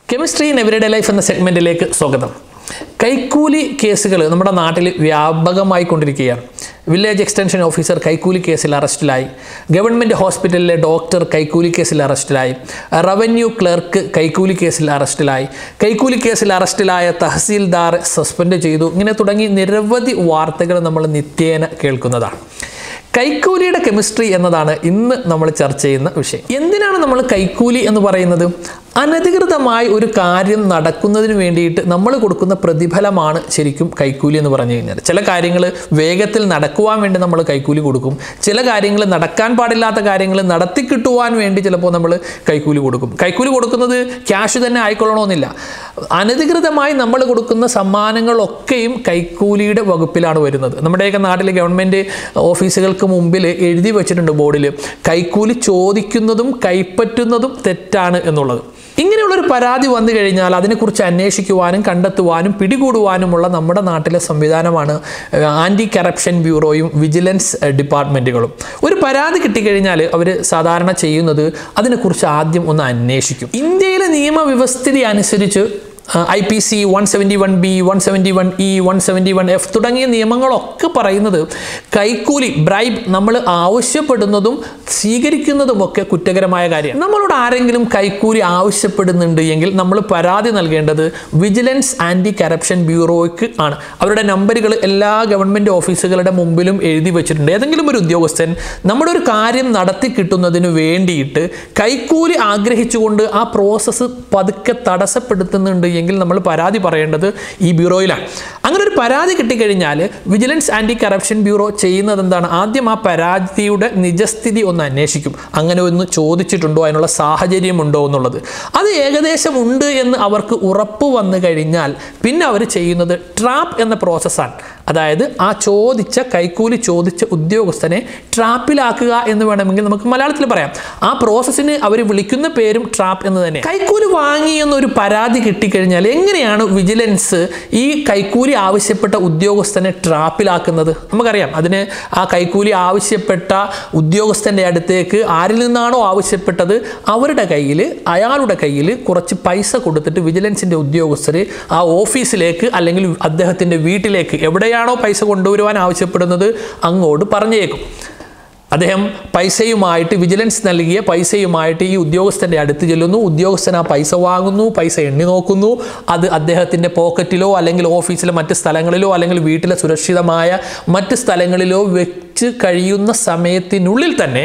chemistry in everyday life എന്ന സെഗ്മെൻറ്റിലേക്ക് സ്വാഗതം കൈക്കൂലി കേസുകൾ നമ്മുടെ നാട്ടിൽ വ്യാപകമായി കൊണ്ടിരിക്കുകയാണ് വില്ലേജ് എക്സ്റ്റൻഷൻ ഓഫീസർ കൈക്കൂലി കേസിൽ അറസ്റ്റിലായി ഗവൺമെൻറ് ഹോസ്പിറ്റലിലെ ഡോക്ടർ കൈക്കൂലി കേസിൽ അറസ്റ്റിലായി റവന്യൂ ക്ലർക്ക് കൈക്കൂലി കേസിൽ അറസ്റ്റിലായി കൈക്കൂലി കേസിൽ അറസ്റ്റിലായ തഹസീൽദാർ സസ്പെൻഡ് ചെയ്തു ഇങ്ങനെ തുടങ്ങി നിരവധി വാർത്തകൾ നമ്മൾ നിത്യേന കേൾക്കുന്നതാണ് കൈക്കൂലിയുടെ കെമിസ്ട്രി എന്നതാണ് ഇന്ന് നമ്മൾ ചർച്ച ചെയ്യുന്ന വിഷയം എന്തിനാണ് നമ്മൾ കൈക്കൂലി എന്ന് പറയുന്നത് അനധികൃതമായി ഒരു കാര്യം നടക്കുന്നതിന് വേണ്ടിയിട്ട് നമ്മൾ കൊടുക്കുന്ന പ്രതിഫലമാണ് ശരിക്കും കൈക്കൂലി എന്ന് പറഞ്ഞു കഴിഞ്ഞാൽ ചില കാര്യങ്ങൾ വേഗത്തിൽ നടക്കുവാൻ വേണ്ടി നമ്മൾ കൈക്കൂലി കൊടുക്കും ചില കാര്യങ്ങൾ നടക്കാൻ പാടില്ലാത്ത കാര്യങ്ങൾ നടത്തി കിട്ടുവാൻ വേണ്ടി ചിലപ്പോൾ നമ്മൾ കൈക്കൂലി കൊടുക്കും കൈക്കൂലി കൊടുക്കുന്നത് ക്യാഷ് തന്നെ ആയിക്കൊള്ളണമെന്നില്ല അനധികൃതമായി നമ്മൾ കൊടുക്കുന്ന സമ്മാനങ്ങളൊക്കെയും കൈക്കൂലിയുടെ വകുപ്പിലാണ് വരുന്നത് നമ്മുടെയൊക്കെ നാട്ടിലെ ഗവൺമെൻറ് ഓഫീസുകൾക്ക് മുമ്പിൽ എഴുതി വെച്ചിട്ടുണ്ട് ബോർഡിൽ കൈക്കൂലി ചോദിക്കുന്നതും കൈപ്പറ്റുന്നതും തെറ്റാണ് എന്നുള്ളത് ഇങ്ങനെയുള്ളൊരു പരാതി വന്നു കഴിഞ്ഞാൽ അതിനെക്കുറിച്ച് അന്വേഷിക്കുവാനും കണ്ടെത്തുവാനും പിടികൂടുവാനുമുള്ള നമ്മുടെ നാട്ടിലെ സംവിധാനമാണ് ആൻറ്റി കറപ്ഷൻ ബ്യൂറോയും വിജിലൻസ് ഡിപ്പാർട്ട്മെൻറ്റുകളും ഒരു പരാതി കിട്ടിക്കഴിഞ്ഞാൽ അവർ സാധാരണ ചെയ്യുന്നത് അതിനെക്കുറിച്ച് ആദ്യം ഒന്ന് അന്വേഷിക്കും ഇന്ത്യയിലെ നിയമവ്യവസ്ഥിതി അനുസരിച്ച് I P C one seventy one B one seventy one E one seventy one F തുടങ്ങിയ നിയമങ്ങളൊക്കെ പറയുന്നത് കൈക്കൂലി ബ്രൈബ് നമ്മൾ ആവശ്യപ്പെടുന്നതും സ്വീകരിക്കുന്നതുമൊക്കെ കുറ്റകരമായ കാര്യമാണ് നമ്മളോട് ആരെങ്കിലും കൈക്കൂലി ആവശ്യപ്പെടുന്നുണ്ട് എങ്കിൽ നമ്മൾ പരാതി നൽകേണ്ടത് വിജിലൻസ് ആൻറ്റി കറപ്ഷൻ ബ്യൂറോയ്ക്ക് ആണ് അവരുടെ നമ്പറുകൾ എല്ലാ ഗവൺമെൻറ് ഓഫീസുകളുടെ മുമ്പിലും എഴുതി വെച്ചിട്ടുണ്ട് ഏതെങ്കിലും ഒരു ഉദ്യോഗസ്ഥൻ നമ്മുടെ ഒരു കാര്യം നടത്തി കിട്ടുന്നതിന് വേണ്ടിയിട്ട് കൈക്കൂലി ആഗ്രഹിച്ചുകൊണ്ട് ആ പ്രോസസ്സ് പതുക്കെ തടസ്സപ്പെടുത്തുന്നുണ്ട് എങ്കിൽ നമ്മൾ പരാതി പറയേണ്ടത് ഈ ബ്യൂറോയിലാണ് അങ്ങനെ ഒരു പരാതി കിട്ടിക്കഴിഞ്ഞാൽ വിജിലൻസ് ആൻറ്റി കറപ്ഷൻ ബ്യൂറോ ചെയ്യുന്നത് എന്താണ് ആദ്യം ആ പരാതിയുടെ നിജസ്ഥിതി ഒന്ന് അന്വേഷിക്കും അങ്ങനെ ഒന്ന് ചോദിച്ചിട്ടുണ്ടോ അതിനുള്ള സാഹചര്യമുണ്ടോ എന്നുള്ളത് അത് ഏകദേശം ഉണ്ട് എന്ന് അവർക്ക് ഉറപ്പ് വന്നു കഴിഞ്ഞാൽ പിന്നെ അവർ ചെയ്യുന്നത് ട്രാപ്പ് എന്ന പ്രോസസ്സാണ് അതായത് ആ ചോദിച്ച കൈക്കൂലി ചോദിച്ച ഉദ്യോഗസ്ഥനെ ട്രാപ്പിലാക്കുക എന്ന് വേണമെങ്കിൽ നമുക്ക് മലയാളത്തിൽ പറയാം ആ പ്രോസസ്സിന് അവർ വിളിക്കുന്ന പേരും ട്രാപ്പ് എന്ന് തന്നെ കൈക്കൂലി വാങ്ങി എന്നൊരു പരാതി കിട്ടിക്കഴിഞ്ഞാൽ എങ്ങനെയാണ് വിജിലൻസ് ഈ കൈക്കൂലി ആവശ്യപ്പെട്ട ഉദ്യോഗസ്ഥനെ ട്രാപ്പിലാക്കുന്നത് നമുക്കറിയാം അതിന് ആ കൈക്കൂലി ആവശ്യപ്പെട്ട ഉദ്യോഗസ്ഥൻ്റെ അടുത്തേക്ക് ആരിൽ നിന്നാണോ ആവശ്യപ്പെട്ടത് അവരുടെ കയ്യിൽ അയാളുടെ കയ്യിൽ കുറച്ച് പൈസ കൊടുത്തിട്ട് വിജിലൻസിൻ്റെ ഉദ്യോഗസ്ഥർ ആ ഓഫീസിലേക്ക് അല്ലെങ്കിൽ അദ്ദേഹത്തിൻ്റെ വീട്ടിലേക്ക് എവിടെയാണോ പൈസ കൊണ്ടുവരുവാൻ ആവശ്യപ്പെടുന്നത് അങ്ങോട്ട് പറഞ്ഞേക്കും അദ്ദേഹം പൈസയുമായിട്ട് വിജിലൻസ് നൽകിയ പൈസയുമായിട്ട് ഈ ഉദ്യോഗസ്ഥൻ്റെ അടുത്ത് ചെല്ലുന്നു ഉദ്യോഗസ്ഥൻ ആ പൈസ വാങ്ങുന്നു പൈസ എണ്ണി നോക്കുന്നു അത് അദ്ദേഹത്തിൻ്റെ പോക്കറ്റിലോ അല്ലെങ്കിൽ ഓഫീസിലെ മറ്റ് സ്ഥലങ്ങളിലോ അല്ലെങ്കിൽ വീട്ടിലെ സുരക്ഷിതമായ മറ്റ് സ്ഥലങ്ങളിലോ വെച്ച് കഴിയുന്ന സമയത്തിനുള്ളിൽ തന്നെ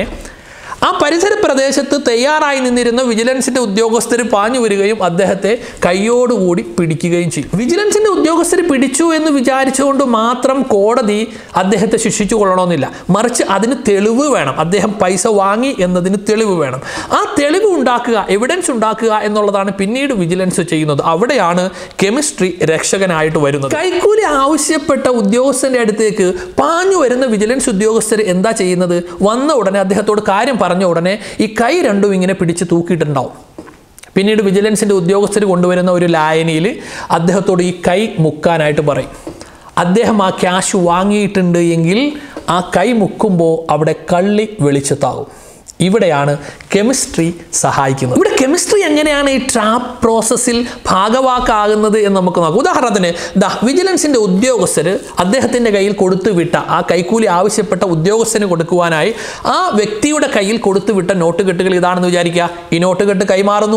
ആ പരിസര പ്രദേശത്ത് തയ്യാറായി നിന്നിരുന്ന വിജിലൻസിന്റെ ഉദ്യോഗസ്ഥർ പാഞ്ഞു വരികയും അദ്ദേഹത്തെ കൈയോടുകൂടി പിടിക്കുകയും ചെയ്യും വിജിലൻസിന്റെ ഉദ്യോഗസ്ഥർ പിടിച്ചു എന്ന് വിചാരിച്ചുകൊണ്ട് മാത്രം കോടതി അദ്ദേഹത്തെ ശിക്ഷിച്ചു കൊള്ളണമെന്നില്ല മറിച്ച് അതിന് തെളിവ് വേണം അദ്ദേഹം പൈസ വാങ്ങി എന്നതിന് തെളിവ് വേണം ആ തെളിവ് ഉണ്ടാക്കുക എവിഡൻസ് ഉണ്ടാക്കുക എന്നുള്ളതാണ് പിന്നീട് വിജിലൻസ് ചെയ്യുന്നത് അവിടെയാണ് കെമിസ്ട്രി രക്ഷകനായിട്ട് വരുന്നത് കൈക്കൂലി ആവശ്യപ്പെട്ട ഉദ്യോഗസ്ഥന്റെ അടുത്തേക്ക് പാഞ്ഞു വരുന്ന വിജിലൻസ് ഉദ്യോഗസ്ഥർ എന്താ ചെയ്യുന്നത് വന്ന ഉടനെ അദ്ദേഹത്തോട് കാര്യം പറഞ്ഞ ഉടനെ ഈ കൈ രണ്ടും ഇങ്ങനെ പിടിച്ച് തൂക്കിയിട്ടുണ്ടാവും പിന്നീട് വിജിലൻസിൻ്റെ ഉദ്യോഗസ്ഥർ കൊണ്ടുവരുന്ന ഒരു ലായനിയിൽ അദ്ദേഹത്തോട് ഈ കൈ മുക്കാനായിട്ട് പറയും അദ്ദേഹം ആ ക്യാഷ് വാങ്ങിയിട്ടുണ്ട് എങ്കിൽ ആ കൈ മുക്കുമ്പോൾ അവിടെ കള്ളി വെളിച്ചത്താകും ഇവിടെയാണ് കെമിസ്ട്രി സഹായിക്കുന്നത് ഇവിടെ കെമിസ്ട്രി എങ്ങനെയാണ് ഈ ട്രാപ്പ് പ്രോസസ്സിൽ ഭാഗവാക്കാകുന്നത് എന്ന് നമുക്ക് നോക്കാം ഉദാഹരണത്തിന് ദാ വിജിലൻസിൻ്റെ ഉദ്യോഗസ്ഥർ അദ്ദേഹത്തിൻ്റെ കയ്യിൽ കൊടുത്തു വിട്ട ആ കൈക്കൂലി ആവശ്യപ്പെട്ട ഉദ്യോഗസ്ഥന് കൊടുക്കുവാനായി ആ വ്യക്തിയുടെ കയ്യിൽ കൊടുത്തു വിട്ട നോട്ട് കെട്ടുകൾ ഇതാണെന്ന് വിചാരിക്കുക ഈ നോട്ട് കെട്ട് കൈമാറുന്നു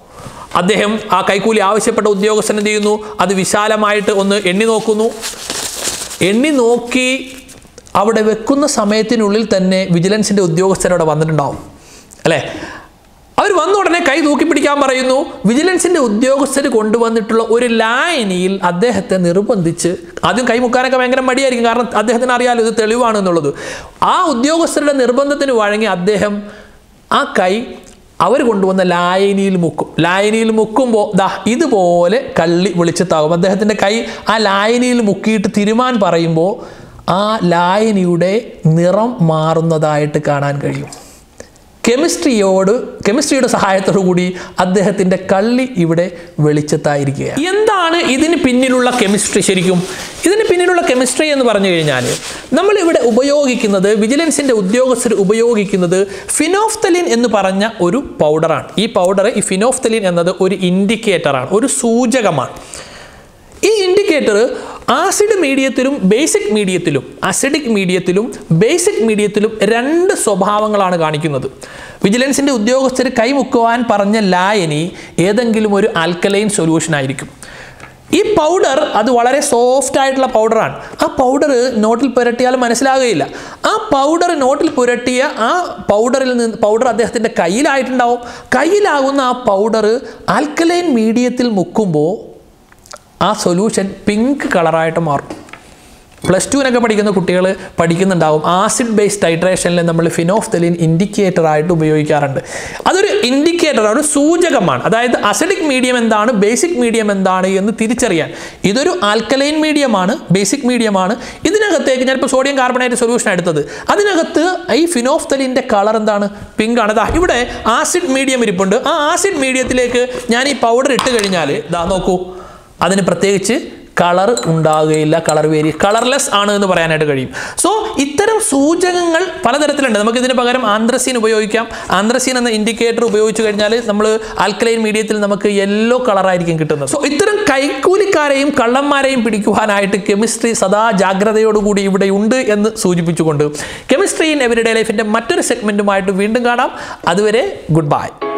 അദ്ദേഹം ആ കൈക്കൂലി ആവശ്യപ്പെട്ട ഉദ്യോഗസ്ഥൻ എന്ത് ചെയ്യുന്നു അത് വിശാലമായിട്ട് ഒന്ന് എണ്ണി നോക്കുന്നു എണ്ണി നോക്കി അവിടെ വെക്കുന്ന സമയത്തിനുള്ളിൽ തന്നെ വിജിലൻസിൻ്റെ ഉദ്യോഗസ്ഥരവിടെ വന്നിട്ടുണ്ടാവും അല്ലേ അവർ വന്ന ഉടനെ കൈ തൂക്കി പിടിക്കാൻ പറയുന്നു വിജിലൻസിൻ്റെ ഉദ്യോഗസ്ഥർ കൊണ്ടുവന്നിട്ടുള്ള ഒരു ലായനിയിൽ അദ്ദേഹത്തെ നിർബന്ധിച്ച് ആദ്യം കൈ മുക്കാനൊക്കെ ഭയങ്കര മടിയായിരിക്കും കാരണം അദ്ദേഹത്തിന് അറിയാലോ ഇത് തെളിവാണ് എന്നുള്ളത് ആ ഉദ്യോഗസ്ഥരുടെ നിർബന്ധത്തിന് വഴങ്ങി അദ്ദേഹം ആ കൈ അവർ കൊണ്ടുവന്ന ലായനിയിൽ മുക്കും ലായനിയിൽ മുക്കുമ്പോൾ ദാ ഇതുപോലെ കള്ളി വെളിച്ചത്താകും അദ്ദേഹത്തിൻ്റെ കൈ ആ ലായനിയിൽ മുക്കിയിട്ട് തിരുമാൻ പറയുമ്പോൾ ആ ലായനിയുടെ നിറം മാറുന്നതായിട്ട് കാണാൻ കഴിയും കെമിസ്ട്രിയോട് കെമിസ്ട്രിയുടെ സഹായത്തോടു കൂടി അദ്ദേഹത്തിൻ്റെ കള്ളി ഇവിടെ വെളിച്ചത്തായിരിക്കുകയാണ് എന്താണ് ഇതിന് പിന്നിലുള്ള കെമിസ്ട്രി ശരിക്കും ഇതിന് പിന്നിലുള്ള കെമിസ്ട്രി എന്ന് പറഞ്ഞു കഴിഞ്ഞാൽ നമ്മളിവിടെ ഉപയോഗിക്കുന്നത് വിജിലൻസിൻ്റെ ഉദ്യോഗസ്ഥർ ഉപയോഗിക്കുന്നത് ഫിനോഫ്തലിൻ എന്ന് പറഞ്ഞ ഒരു പൗഡറാണ് ഈ പൗഡർ ഈ ഫിനോഫ്തലിൻ എന്നത് ഒരു ഇൻഡിക്കേറ്ററാണ് ഒരു സൂചകമാണ് ഈ ഇൻഡിക്കേറ്റർ ആസിഡ് മീഡിയത്തിലും ബേസിക് മീഡിയത്തിലും അസിഡിക് മീഡിയത്തിലും ബേസിക് മീഡിയത്തിലും രണ്ട് സ്വഭാവങ്ങളാണ് കാണിക്കുന്നത് വിജിലൻസിൻ്റെ ഉദ്യോഗസ്ഥർ കൈമുക്കുവാൻ പറഞ്ഞ ലായനി ഏതെങ്കിലും ഒരു ആൽക്കലൈൻ സൊല്യൂഷൻ ആയിരിക്കും ഈ പൗഡർ അത് വളരെ സോഫ്റ്റ് ആയിട്ടുള്ള പൗഡറാണ് ആ പൗഡർ നോട്ടിൽ പുരട്ടിയാൽ മനസ്സിലാകുകയില്ല ആ പൗഡർ നോട്ടിൽ പുരട്ടിയ ആ പൗഡറിൽ നിന്ന് പൗഡർ അദ്ദേഹത്തിൻ്റെ കയ്യിലായിട്ടുണ്ടാവും കയ്യിലാകുന്ന ആ പൗഡർ ആൽക്കലൈൻ മീഡിയത്തിൽ മുക്കുമ്പോൾ ആ സൊല്യൂഷൻ പിങ്ക് കളറായിട്ട് മാറും പ്ലസ് ടുവിനൊക്കെ പഠിക്കുന്ന കുട്ടികൾ പഠിക്കുന്നുണ്ടാവും ആസിഡ് ബേസ്ഡ് ടൈട്രേഷനിൽ നമ്മൾ ഫിനോഫ്തലിൻ ഇൻഡിക്കേറ്റർ ആയിട്ട് ഉപയോഗിക്കാറുണ്ട് അതൊരു ഇൻഡിക്കേറ്റർ ഒരു സൂചകമാണ് അതായത് അസിഡിക് മീഡിയം എന്താണ് ബേസിക് മീഡിയം എന്താണ് എന്ന് തിരിച്ചറിയാൻ ഇതൊരു ആൽക്കലൈൻ മീഡിയമാണ് ബേസിക് മീഡിയമാണ് ഇതിനകത്തേക്ക് ഞാനിപ്പോൾ സോഡിയം കാർബണേറ്റ് സൊല്യൂഷൻ എടുത്തത് അതിനകത്ത് ഈ ഫിനോഫ്തലിൻ്റെ കളർ എന്താണ് പിങ്ക് ആണ് ദാ ഇവിടെ ആസിഡ് മീഡിയം ഇരിപ്പുണ്ട് ആ ആസിഡ് മീഡിയത്തിലേക്ക് ഞാൻ ഈ പൗഡർ ഇട്ട് കഴിഞ്ഞാൽ ദാ നോക്കൂ അതിന് പ്രത്യേകിച്ച് കളർ ഉണ്ടാകുകയില്ല കളർ വേരി കളർലെസ് ആണ് എന്ന് പറയാനായിട്ട് കഴിയും സോ ഇത്തരം സൂചകങ്ങൾ പലതരത്തിലുണ്ട് നമുക്ക് ഇതിന് പകരം ആന്ത്രസീൻ ഉപയോഗിക്കാം ആന്ത്രസീൻ എന്ന ഇൻഡിക്കേറ്റർ ഉപയോഗിച്ച് കഴിഞ്ഞാൽ നമ്മൾ ആൽക്കലൈൻ മീഡിയത്തിൽ നമുക്ക് യെല്ലോ കളറായിരിക്കും കിട്ടുന്നത് സോ ഇത്തരം കൈക്കൂലിക്കാരെയും കള്ളന്മാരെയും പിടിക്കുവാനായിട്ട് കെമിസ്ട്രി സദാ ജാഗ്രതയോടുകൂടി ഇവിടെ ഉണ്ട് എന്ന് സൂചിപ്പിച്ചുകൊണ്ട് കെമിസ്ട്രി ഇൻ എവരിഡേ ലൈഫിൻ്റെ മറ്റൊരു സെഗ്മെൻറ്റുമായിട്ട് വീണ്ടും കാണാം അതുവരെ ഗുഡ് ബൈ